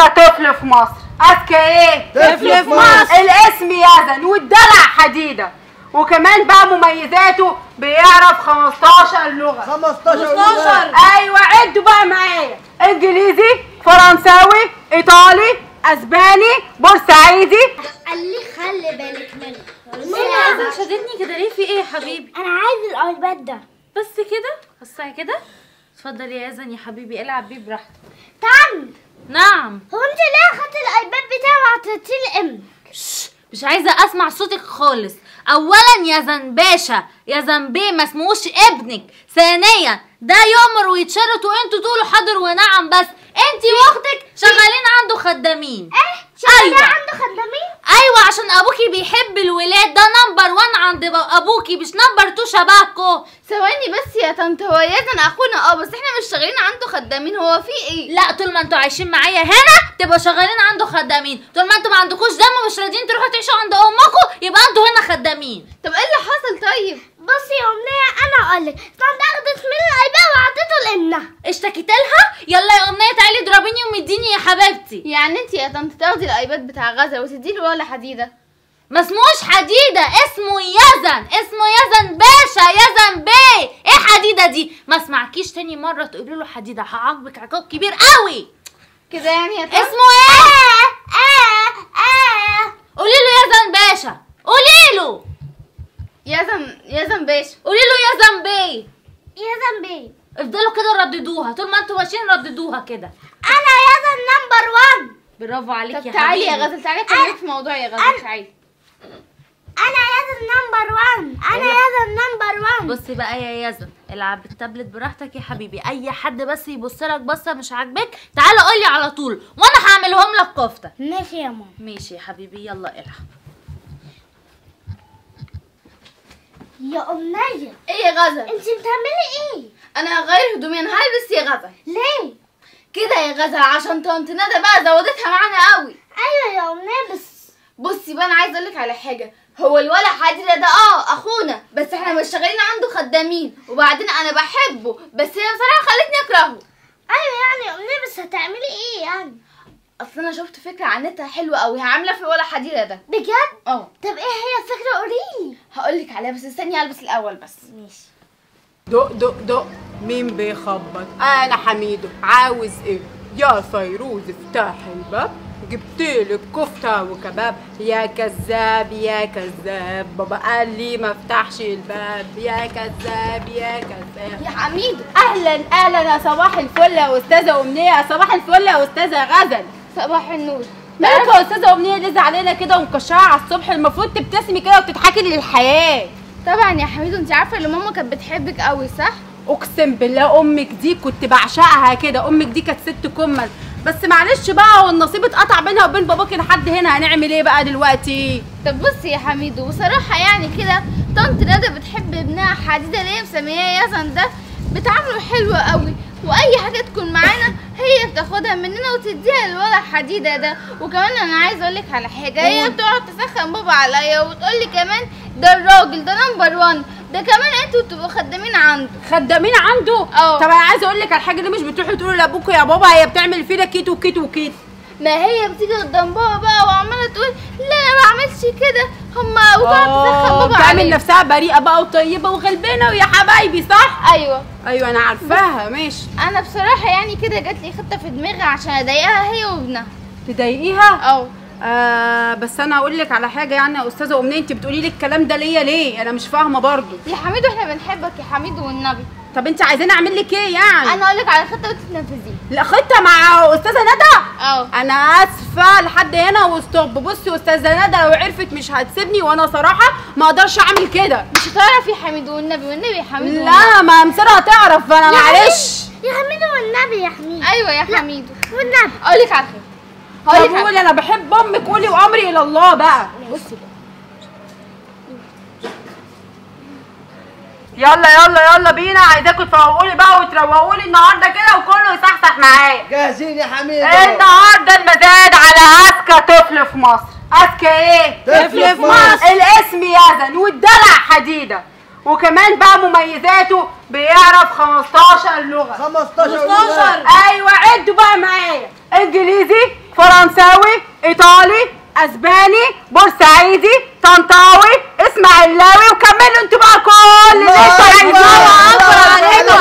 اذكى طفل في مصر اذكى ايه طفل في مصر. الاسم يزن والدلع حديده وكمان بقى مميزاته بيعرف 15 لغه 15 15. ايوه عدوا بقى معايا انجليزي فرنساوي ايطالي اسباني بورسعيدي قال لي خلي بالك منه ايه شدتني كده ليه في ايه يا حبيبي انا عايز الايباد ده بس كده بصي كده اتفضل يا يزن يا حبيبي العب بيه براحتك تعال نعم هو انت ليه اخدت الايباد بتاعي وعطيتيه لامك شش، مش عايزه اسمع صوتك خالص اولا يا زنباشا يا زنبي ما اسمهوش ابنك ثانيا ده يؤمر ويتشرط وانتوا تقولوا حاضر ونعم بس انتي واختك شغالين عنده خدامين ايه شغاله أيوة. عنده خدامين ايوه عشان ابوكي بيحب الولاد ده نمبر وان عند ب- ابوكي مش نمبر تو شبهكو ثواني بس يا طنط هو يزن اخونا اه بس احنا مش شغالين عنده خدامين هو في ايه لا طول ما انتوا عايشين معايا هنا تبقوا شغالين عنده خدامين طول ما انتوا ما عندكوش دم ومش راضيين تروحوا تعيشوا عند امكم يبقى انتوا هنا خدامين طب ايه اللي حصل طيب بصي يا امنيه انا اقول لك طنط اخدت من الايباد وعطيته لامها اشتكيت لها يلا يا امنيه تعالي اضربيني ومديني يا حبيبتي يعني انت يا طنط تاخدي الايباد بتاع غزل وتدي له ولا حديده ما اسموش حديده اسمه يزن اسمه يزن باشا يزن بيه ايه حديده دي ما اسمعكيش تاني مره تقولي له حديده هعاقبك عقاب كبير قوي كده يعني يا طنط اسمه ايه اه اه قولي له يزن باشا قولي له يزن يزن باشا قولي له يزن بيه يا ذنبي افضلوا كده رددوها طول ما انتوا ماشيين رددوها كده انا يا ذن نمبر 1 برافو عليك طب يا تعالي يا حبيبي غزل تعالي كلمك في موضوع يا غزل تعالي انا يا ذن نمبر 1 انا يا ذن نمبر 1 بصي بقى يا يزن العب بالتابلت براحتك يا حبيبي اي حد بس يبص لك بصه مش عاجباك تعالى قول لي على طول وانا هعملهم لك كفته ماشي يا ماما ماشي يا حبيبي يلا العب يا امنيه ايه يا غزل انت بتعملي ايه انا هغير هدومي انا هلبس يا غزل ليه كده يا غزل عشان طنط ندى بقى زودتها معانا قوي ايوه يا امنيه بس بصي بقى انا عايزه اقول لك على حاجه هو الولا حديده ده اه اخونا بس احنا مش شغالين عنده خدامين وبعدين انا بحبه بس هي بصراحه خلتني اكرهه ايوه يعني يا امنيه بس هتعملي ايه يعني اصل انا شفت فكره على النت حلوه قوي هعملها في الولا حديده ده بجد اه طب ايه هي الفكره قوليلي هقول لك عليها بس استني البس الاول بس ماشي دق دق دق مين بيخبط انا حميدو عاوز ايه يا فيروز افتح الباب جبتلك كفتة وكباب يا كذاب يا كذاب بابا قال لي ما افتحش الباب يا كذاب يا كذاب يا حميد اهلا اهلا يا صباح الفل يا استاذه امنيه يا صباح الفل يا استاذه غزل صباح النور مالك يا استاذه امنيه ليه زعلانه كده ومكشره على الصبح المفروض تبتسمي كده وتضحكي للحياه طبعا يا حميد انت عارفه ان ماما كانت بتحبك قوي صح اقسم بالله امك دي كنت بعشقها كده امك دي كانت ست كمل بس معلش بقى هو النصيب اتقطع بينها وبين باباكي لحد هنا هنعمل ايه بقى دلوقتي طب بصي يا حميد وبصراحه يعني كده طنط ندى بتحب ابنها حديده اللي هي مسمياه يزن ده بتعامله حلو قوي واي حاجه تكون معانا هي بتاخدها مننا وتديها للولا حديده ده وكمان انا عايزه اقول لك على حاجه هي بتقعد تسخن بابا عليا وتقول لي كمان ده الراجل ده نمبر 1 ده كمان انتوا تبقوا خدامين عنده خدامين عنده اه. طب انا عايزه اقول لك على حاجه اللي مش بتروحي تقولي لابوكوا يا بابا هي بتعمل فينا كيت وكيت وكيت ما هي بتيجي قدام بابا بقى وعماله تقول لا انا ما بعملش كده هما وتقعد تسخن اه بابا بتعمل عليا نفسها بريئه بقى وطيبه وغلبانه ويا حبايبي صح ايوه ايوه انا عارفاها ماشي انا بصراحه يعني كده جات لي خطه في دماغي عشان اضايقها هي وابنها تضايقيها اه آه بس انا اقول لك على حاجه يعني يا استاذه امنيه انت بتقولي لي الكلام ده ليا ليه انا مش فاهمه برضو يا حميد احنا بنحبك يا حميد والنبي طب انت عايزاني اعمل لك ايه يعني انا اقول لك على خطه وتتنفذيها لا خطه مع استاذه ندى اه انا اسفه لحد هنا وستوب بصي استاذه ندى لو عرفت مش هتسيبني وانا صراحه ما اقدرش اعمل كده مش هتعرف يا حميد والنبي والنبي يا حميد والنبي. لا ما مصيرها تعرف انا معلش يا حميد والنبي يا حميد ايوه يا حميد والنبي اقول لك على خطه طب هقول لك على قولي انا بحب امك قولي وامري الى الله بقى بصي بقى يلا يلا يلا بينا عايزاكم تفوقوا لي بقى وتروقوا لي النهارده كده وكله يصحصح معايا جاهزين يا حميد النهارده المزاد على اذكى طفل في مصر اذكى ايه طفل في مصر. الاسم يزن والدلع حديده وكمان بقى مميزاته بيعرف 15 لغه 15 ايوه عدوا بقى معايا انجليزي فرنساوي ايطالي اسباني بورسعيدي طنطاوي اسماعيلاوي وكملوا انتوا بقى كل اللي انتوا عايزينه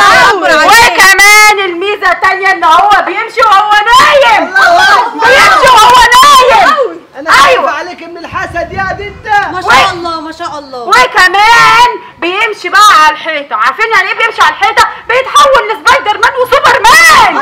وكمان الميزه التانيه ان هو بيمشي وهو نايم بيمشي وهو نايم انا خايف أيوة. عليك من الحسد يا دي انت ما شاء الله ما شاء الله وكمان بيمشي بقى على الحيطه عارفين يعني ايه بيمشي على الحيطه بيتحول لسبايدر مان وسوبر مان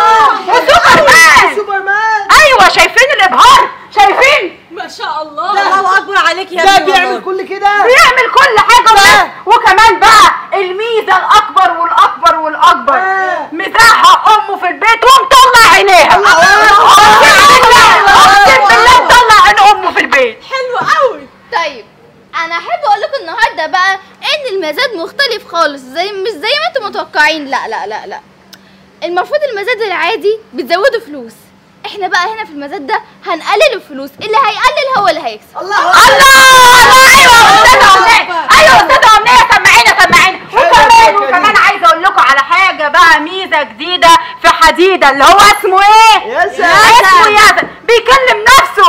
وسوبر مان سوبر مان ايوه شايفين الابهار شايفين ما شاء الله الله اكبر عليك يا ده ابني بيعمل والله. كل كده بيعمل كل حاجه وبس. وكمان بقى الميزه الاكبر والاكبر والاكبر آه. مزاحه امه في البيت ومطلع عينيها اقسم بالله اقسم بالله مطلع عين امه في البيت حلو قوي طيب انا احب اقول لكم النهارده بقى ان المزاد مختلف خالص زي مش زي ما انتم متوقعين لا لا لا لا المفروض المزاد العادي بتزودوا فلوس احنا بقى هنا في المزاد ده هنقلل الفلوس اللي هيقلل هو اللي هيكسب الله الله الله ايوه استاذه امنيه ايوه استاذه امنيه سمعينا سمعينا وكمان حلوة وكمان عايزه اقول لكم على حاجه بقى ميزه جديده في حديده اللي هو اسمه ايه يا سلام. اسمه ياسر بيكلم نفسه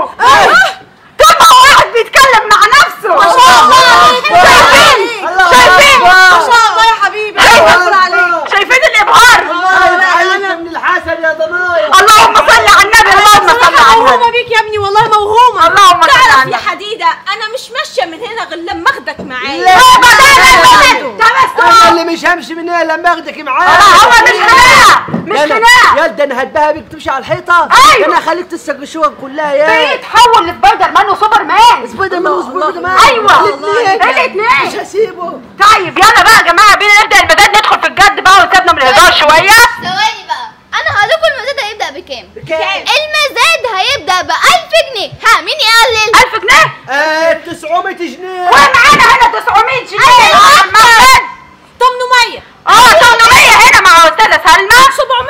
طب ما هو واحد بيتكلم مع نفسه ما شاء الله. شايفين الله شايفين ما شاء الله يا حبيبي الله اكبر عليك شايفين الابهار خايف عليك من الحسد يا ضنايا اللهم صل على النبي اللهم صل على موهومه النبي بيك يا ابني والله موهومه اللهم صل على تعرف يا النبي حديده انا مش ماشيه من هنا غير لما اخدك معايا لا. بابا ده ده ده بس انا اللي مش همشي من هنا لما اخدك معايا هو مش خناقه مش يا أنا- خناقه يا ده انا هدبها بيك تمشي على الحيطه أيوة. انا هخليك تسرق الشقق كلها يا بيتحول لسبايدر مان وسوبر مان سبايدر مان وسبايدر مان أيوة. الاثنين الاتنين. مش هسيبه طيب يلا بقى يا جماعه بينا نبدا المزاد ندخل في الجد بقى ونسيبنا من الهزار شويه ثواني بقى انا هقول لكم المزاد هيبدا بكام بكام؟ المزاد هيبدا ب 1000 جنيه ها مين يقلل 1000 جنيه آه 900 جنيه ومعانا هنا 900 جنيه يا عم احمد 800 اه 800 هنا مع استاذه سلمى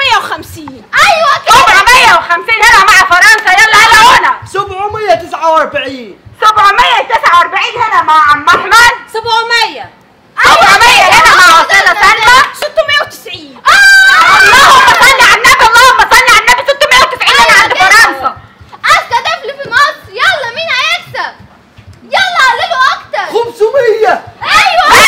750 ايوه كده 750 هنا مع فرنسا يلا هلا هنا 749 749 هنا مع عم احمد 700 700 هنا مع استاذه سلمى 690 اللهم صل على النبي اللهم صل على النبي 690 هنا عند فرنسا اذكى طفل في مصر يلا مين هيكسب يلا قللوا اكتر 500 ايوه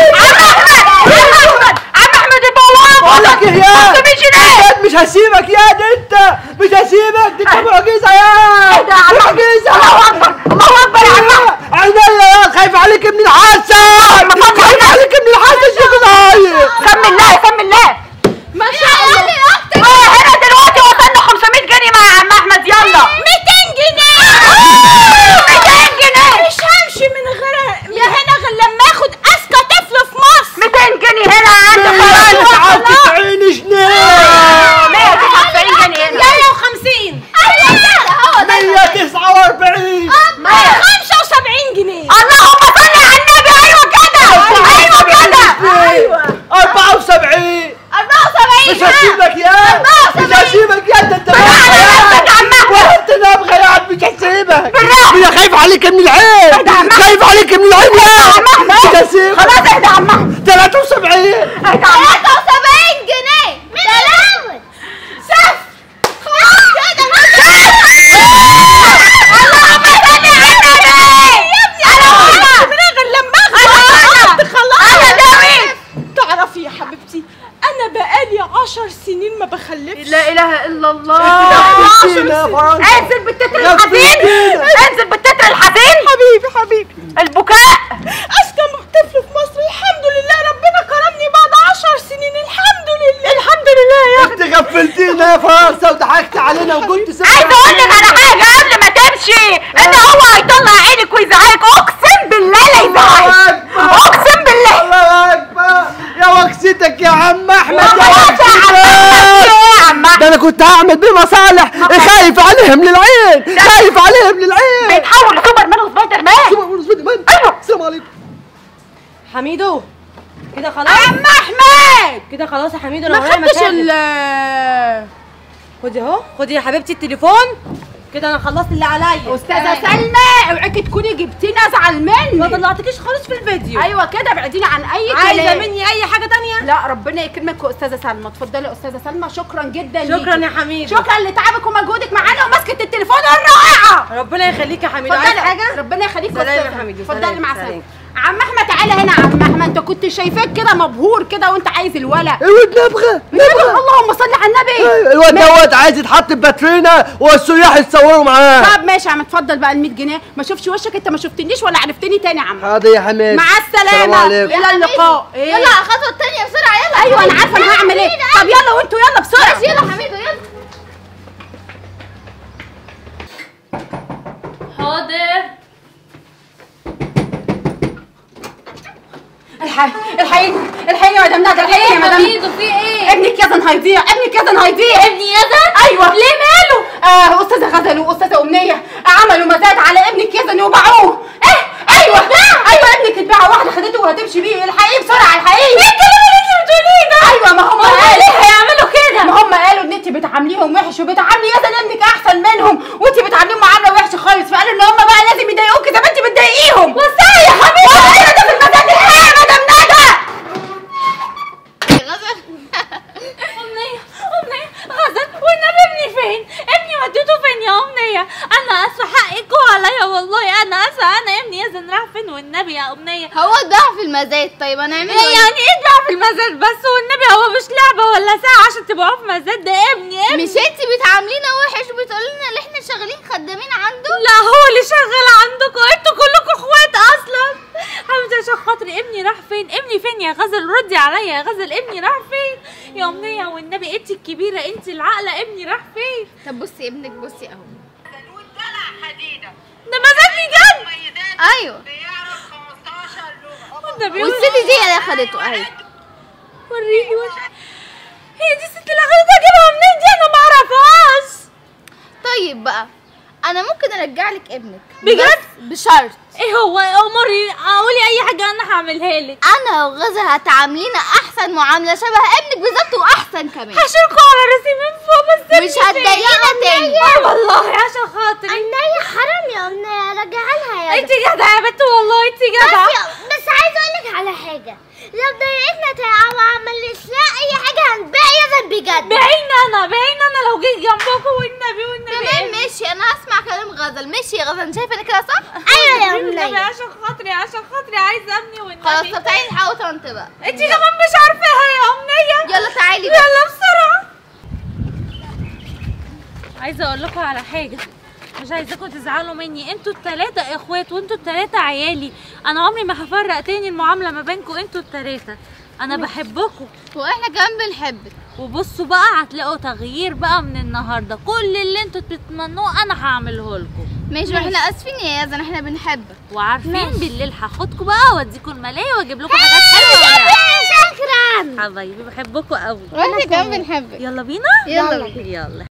عم احمد عم احمد البواب بقول لك ايه يا 500 جنيه ياد مش هسيبك يا ده انت مش هسيبك دي انت معجزه يا ده عم أحمد. معجزه الله اكبر الله اكبر يا عم احمد عينيا يا خايف عليك من الحسد خايف عليك من الحسد يا ضنايا سم الله سم الله ما شاء الله قلل اكتر اه هنا دلوقتي وصلنا 500 جنيه مع عم احمد يلا 200 جنيه 200 جنيه مش همشي من غير من هنا غير لما اخد اذكى طفل في مصر 200 جنيه هنا عند فرنسا 199 جنيه 199 جنيه هنا 150 ايوه كده هو ده المزاد. 149 75 جنيه اللهم صل على النبي ايوه كده ايوه كده ايوه 74 مش 74 هسيبك يا مش هسيبك يا ده انت نفسك يا عم أحمد. انت نابغه يا عم مش هسيبك بالراحة. انا خايف عليك من العين خايف عليك من العين يا عم احمد مش هسيبك خلاص اهدى يا عم احمد 73 اهدى يا عم احمد 73 جنيه سلام صف خلاص كده اللهم صل على النبي انا من غير لما اخد انا خلاص انا داوود تعرفي يا حبيبتي انا بقالي عشر سنين ما بخلفش لا اله الا الله غفلتينا يا فرنسا انزل بالتتر غفلتينا. الحزين انزل بالتتر الحزين حبيبي حبيبي البكاء اذكى طفل في مصر الحمد لله ربنا كرمني بعد عشر سنين الحمد لله الحمد لله يا انت غفلتينا يا فرنسا وضحكت علينا وقلت سبع عايزه اقول لك على حاجه قبل ما تمشي ان هو هيطلع عينك ويزعلك اقسم بالله لا يزعلك اقسم بالله الله اكبر يا وكستك يا عم احمد يا خلاص يا عم وكستك يا عم ده انا كنت هعمل بيه مصالح خايف عليهم للعين خايف عليهم للعين بيتحول لسوبر مان وسبايدر مان ايوه السلام عليكم حميدو كده خلاص عم احمد كده خلاص يا حميدو انا ما ورايا خدتش مشاغل. ال خدي اهو خدي يا حبيبتي التليفون كده انا خلصت اللي عليا استاذه سلمى اوعي تكوني جبتيني ازعل ما منك طلعتكيش خالص في الفيديو ايوه كده ابعديني عن اي عايزه كلام. مني اي حاجه تانية لا ربنا يكرمك يا استاذه سلمى اتفضلي يا استاذه سلمى شكرا جدا شكرا ليكي. يا حميدو شكرا لتعبك ومجهودك معانا ومسكه التليفون ربنا يخليك يا حميدو عايز اتفضلي حاجه ربنا يخليك سلام يا أستاذة. حميدو، اتفضلي سلام، مع سلام. السلامه عم احمد تعالى هنا يا عم احمد انت كنت شايفاك كده مبهور كده وانت عايز الولد الواد نبغى نبغى اللهم صل على النبي الواد دوت عايز يتحط في باترينا والسياح يتصوروا معاه طب ماشي يا عم اتفضل بقى ال 100 جنيه ما شوفش وشك انت ما شفتنيش ولا عرفتني تاني يا عم حاضر يا حماد مع السلام السلامه عليكم الى اللقاء إيه؟ يلا على الخطوه الثانيه بسرعه يلا ايوه انا عارفه انا هعمل ايه طب يلا وانتوا يلا بسرعه ماشي يلا حميدو يلا حاضر الحقيني الحقيني الحقيني يا مدام ندى الحقيني يا يا مدام حميدو في ايه ابنك يزن هيضيع ابنك يزن هيضيع ابني يزن ايوه ليه ماله آه استاذه غزل واستاذه امنيه عملوا مزاد على ابنك يزن وباعوه ايه ايوه ايوه ابنك اتباع واحده خدته وهتمشي بيه الحقيقي بسرعه الحقيقي ايه الكلام اللي انت بتقوليه ده ايوه ما هم قالوا ليه هيعملوا كده ما هم قالوا ان انت بتعامليهم وحش وبتعاملي يزن ابنك احسن منهم وانت بتعامليهم معامله وحشه خالص فقالوا ان هم بقى لازم يضايقوكي زي ما انت بتضايقيهم وسعي يا حبيبي ايه ده في المزاد الحقيقي يا مدام ندى غزل أمنية أمنية غزل والنبي ابني فين؟ ابني وديته فين يا أمنية؟ أنا آسفة حقكوا عليا والله أنا آسفة أنا ابني يزن راح فين والنبي يا أمنية؟ هو اتباع في المزاد طيب هنعمل إيه يعني إيه اتباع في المزاد بس والنبي هو مش لعبة ولا ساعة عشان تبيعوه في مزاد ده ابني ابني مش انت بتعاملينا وحش وبتقولي لنا ان احنا شغالين خدامين عنده لا هو اللي شغال عندكم انتوا كلكم اخوات اصلا حمزه عشان خاطري ابني راح فين ابني فين يا غزل ردي عليا يا غزل ابني راح فين يا امنيه والنبي انت الكبيره انت العاقله ابني راح فين طب بصي ابنك بصي اهو ده مزاج بجد ايوه ده بيقول والست دي اللي اخدته اهي وريني وش هي دي الست اللي اخدتها اجيبها منين دي انا ما اعرفهاش طيب بقى انا ممكن ارجع لك ابنك بجد؟ بس بشرط ايه هو امري قولي اي حاجه انا هعملها لك انا وغزل هتعاملينا احسن معامله شبه ابنك بالظبط واحسن كمان هشيلكوا على راسي من فوق بس مش هتضايقينا تاني اه والله عشان خاطري أمنية حرام يا أمنية رجعها لها يا انت جدعه يا بنت والله انت جدعه بس بس عايزة أقول لك على حاجة لو ضايقتنا تا- أو عملت لا أي حاجة هنبيع يزن بجد بعين انا بعين انا لو جيت جنبكم والنبي والنبي تمام ماشي انا هسمع كلام غزل ماشي يا غزل انت شايفه ان كده صح أيوة يا والنبي أمنية عشان خاطري عشان خاطري عايزه ابني والنبي خلاص طب تعالي نحاول طنط بقى انت كمان مش عارفاها يا امنيه يلا تعالي بقى يلا بسرعه عايزه اقول لكم على حاجه مش عايزاكم تزعلوا مني انتوا التلاتة اخوات وانتوا التلاتة عيالي انا عمري ما هفرق تاني المعامله ما بينكم انتوا التلاتة انا بحبكم واحنا كمان بنحبك وبصوا بقى هتلاقوا تغيير بقى من النهارده كل اللي انتوا بتتمنوه انا هعمله لكم ماشي واحنا اسفين يا يزن احنا بنحبك وعارفين بالليل هاخدكم بقى واوديكم الملاهي واجيب لكم حاجات حلوه شكرا حبايبي بحبكم قوي واحنا كمان بنحبك يلا بينا يلا بينا. يلا